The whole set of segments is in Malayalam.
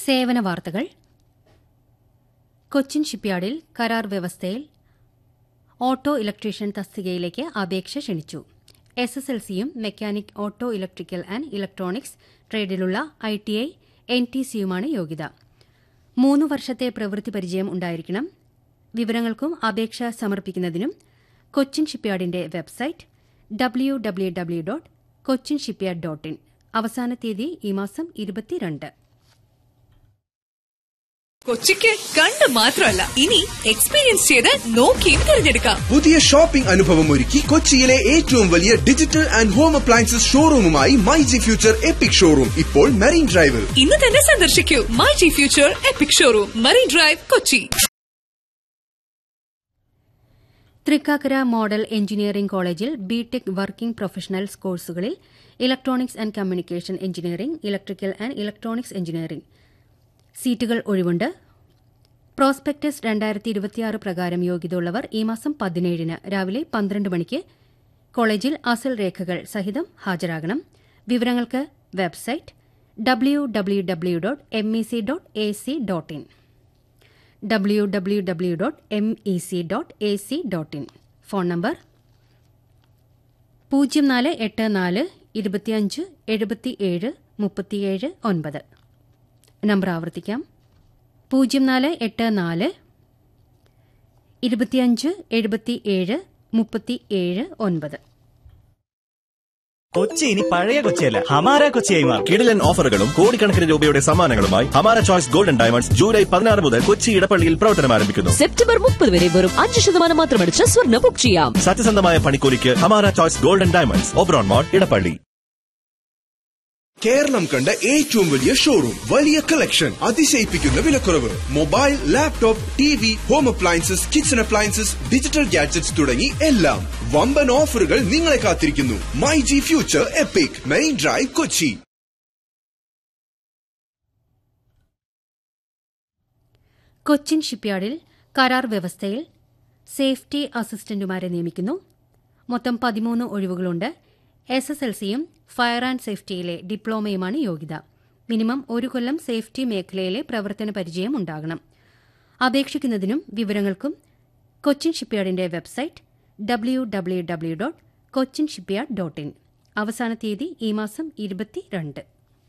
സേവന വാർത്തകൾ കൊച്ചിൻ ഷിപ്പ്യാർഡിൽ കരാർ വ്യവസ്ഥയിൽ ഓട്ടോ ഇലക്ട്രീഷ്യൻ തസ്തികയിലേക്ക് അപേക്ഷ ക്ഷണിച്ചു എസ് എസ് എൽ സിയും mechanic auto electrical and electronics ട്രേഡിലുള്ള I T I N T സിയുമാണ് യോഗ്യത മൂന്ന് വർഷത്തെ പ്രവൃത്തി പരിചയം ഉണ്ടായിരിക്കണം വിവരങ്ങൾക്കും അപേക്ഷ സമർപ്പിക്കുന്നതിനും കൊച്ചിൻ ഷിപ്പ്യാർഡിന്റെ website W W W dot Cochin Shipyard dot in അവസാന തീയതി ഈ മാസം ഇരുപത്തിരണ്ട് കൊച്ചിക്ക് കണ്ട് മാത്രമല്ല ഇനി എക്സ്പീരിയൻസ് ചെയ്ത് നോക്കിയും തിരഞ്ഞെടുക്കാം പുതിയ ഷോപ്പിംഗ് അനുഭവം ഒരുക്കി കൊച്ചിയിലെ ഏറ്റവും വലിയ ഡിജിറ്റൽ ആൻഡ് ഹോം അപ്ലയൻസസ് ഷോറൂമുമായി my G future epic showroom ഇപ്പോൾ മെറീൻ ഡ്രൈവിൽ ഇന്ന് തന്നെ സന്ദർശിക്കൂ my G future epic showroom Marine Drive Kochi Thrikkakara model engineering കോളേജിൽ ബിടെക് വർക്കിംഗ് പ്രൊഫഷണൽസ് കോഴ്സുകളിൽ electronics and communication engineering electrical and electronics engineering സീറ്റുകൾ ഒഴിവുണ്ട് പ്രോസ്പെക്ടസ് രണ്ടായിരത്തി ഇരുപത്തിയാറ് പ്രകാരം യോഗ്യതയുള്ളവർ ഈ മാസം പതിനേഴിന് രാവിലെ പന്ത്രണ്ട് മണിക്ക് കോളേജിൽ അസൽ രേഖകൾ സഹിതം ഹാജരാകണം വിവരങ്ങൾക്ക് website W W W dot M E C dot A C dot in W W W dot M E C dot A C dot in phone number പൂജ്യം നാല് എട്ട് നാല് ഇരുപത്തിയഞ്ച് എഴുപത്തിയേഴ് മുപ്പത്തിയേഴ് ഒൻപത് നമ്പർ ആവർത്തിക്കാം പൂജ്യം നാല് എട്ട് നാല് ഇരുപത്തിയഞ്ച് എഴുപത്തിയേഴ് മുപ്പത്തിയേഴ് ഒൻപത് കൊച്ചി ഇനി പഴയ കൊച്ചിയല്ല ഹമാര കൊച്ചിയായി മാറും കിടിലൻ ഓഫറുകളും കോടിക്കണക്കിന് രൂപയുടെ സമ്മാനങ്ങളുമായി ഹമാര ചോയ്സ് ഗോൾഡൻ ഡയമണ്ട്സ് ജൂലൈ പതിനാറ് മുതൽ കൊച്ചി ഇടപ്പള്ളിയിൽ പ്രവർത്തനം ആരംഭിക്കുന്നു സെപ്റ്റംബർ മുപ്പത് വരെ വെറും അഞ്ച് ശതമാനം മാത്രം അടിച്ച് സ്വർണ്ണ ബുക്ക് ചെയ്യാം സത്യസന്ധമായ പണിക്കൂലിക്ക് Hamara choice golden diamonds Oberon mall Edappally Keralam കണ്ട ഏറ്റവും വലിയ ഷോറൂം വലിയ കളക്ഷൻ അതിശയിപ്പിക്കുന്ന വിലക്കുറവ് mobile laptop T V home appliances kitchen appliances digital gadgets തുടങ്ങി എല്ലാം വമ്പൻ ഓഫറുകൾ നിങ്ങളെ കാത്തിരിക്കുന്നു my G future epic main drive Kochi Cochin ഷിപ്പ്യാർഡിൽ കരാർ വ്യവസ്ഥയിൽ സേഫ്റ്റി അസിസ്റ്റന്റുമാരെ നിയമിക്കുന്നു മൊത്തം പതിമൂന്ന് ഒഴിവുകളുണ്ട് എസ് എസ് എൽ സിയും ഫയർ ആൻഡ് സേഫ്റ്റിയിലെ ഡിപ്ലോമയുമാണ് യോഗ്യത മിനിമം ഒരു കൊല്ലം സേഫ്റ്റി മേഖലയിലെ പ്രവർത്തന പരിചയം ഉണ്ടാകണം അപേക്ഷിക്കുന്നതിനും വിവരങ്ങൾക്കും കൊച്ചിൻ ഷിപ്പ്യാർഡിന്റെ website W W W dot Cochin Shipyard dot in അവസാന തീയതി ഈ മാസം ഇരുപത്തിരണ്ട്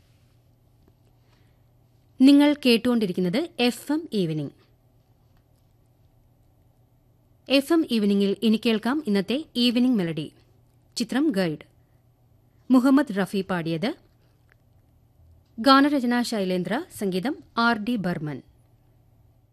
നിങ്ങൾ കേട്ടുകൊണ്ടിരിക്കുന്നത് F M evening F M ഈവനിംഗിൽ ഇനി കേൾക്കാം ഇന്നത്തെ ഈവനിംഗ് മെലഡി ചിത്രം ഗൈഡ് മുഹമ്മദ് റഫി പാടിയത് ഗാനരചന ശൈലേന്ദ്ര സംഗീതം ആർ ഡി ബർമൻ